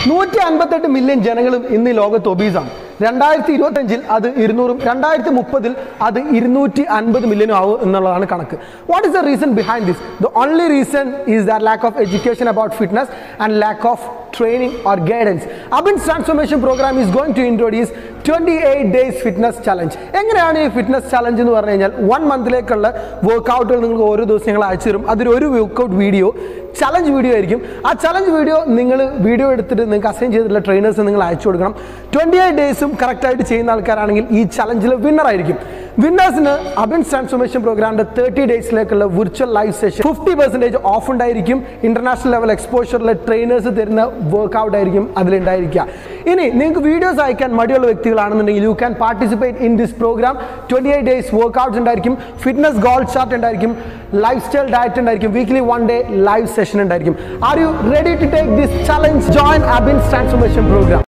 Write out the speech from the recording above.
നൂറ്റി അൻപത്തെട്ട് മില്യൺ ജനങ്ങളും ഇന്ന് ഈ ലോകത്ത് ഒബീസാണ് രണ്ടായിരത്തി ഇരുപത്തഞ്ചിൽ അത് ഇരുന്നൂറും രണ്ടായിരത്തി മുപ്പതിൽ അത് ഇരുന്നൂറ്റി അൻപത് മില്യനും ആവും എന്നുള്ളതാണ് കണക്ക് what is the reason behind this the only reason is the lack of education about fitness and lack of training or guidance. Abin's transformation program is going to introduce 28 days fitness challenge. എങ്ങനെയാണ് ഈ fitness challenge എന്ന് പറഞ്ഞു കഴിഞ്ഞാൽ one മന്തിലേക്കുള്ള വർക്കൗട്ടുകൾ നിങ്ങൾക്ക് ഓരോ ദിവസം ഞങ്ങൾ അയച്ചു തരും അതിൽ ഒരു വർക്കൗട്ട് വീഡിയോ ചലഞ്ച് വീഡിയോ ആയിരിക്കും ആ ചലഞ്ച് വീഡിയോ നിങ്ങൾ വീഡിയോ എടുത്തിട്ട് നിങ്ങൾക്ക് അസൈൻ ചെയ്തിട്ടുള്ള ട്രെയിനേഴ്സ് നിങ്ങൾ അയച്ചു കൊടുക്കണം ട്വൻറ്റി എയ്റ്റ് ഡേയ്സും കറക്റ്റായിട്ട് ചെയ്യുന്ന ആൾക്കാരാണെങ്കിൽ ഈ ചലഞ്ചിൽ വിന്നർ ആയിരിക്കും വിന്നേഴ്സിന് അബിൻസ് ട്രാൻസ്ഫോർമേഷൻ പ്രോഗ്രാമിന്റെ തേർട്ടി ഡേയ്സിലേക്കുള്ള virtual live session fifty percentage off ഉണ്ടായിരിക്കും ഇന്റർനാഷണൽ ലെവൽ എക്സ്പോഷറിലെ ട്രെയിനേഴ്സ് തരുന്ന വർക്കൗട്ട് ആയിരിക്കും അതിലുണ്ടായിരിക്കുക ഇനി നിങ്ങൾക്ക് വീഡിയോസ് അയക്കാൻ മടിയുള്ള വ്യക്തികളാണെന്നുണ്ടെങ്കിൽ you can participate in this programme twenty eight days workouts ഉണ്ടായിരിക്കും ഫിറ്റ്നസ് ഗോൾ ചാർട്ട് ഉണ്ടായിരിക്കും ലൈഫ് സ്റ്റൈൽ ഡയറ്റ് ഉണ്ടായിരിക്കും weekly one day live session ഉണ്ടായിരിക്കും are you ready to take this challenge join Abins transformation programme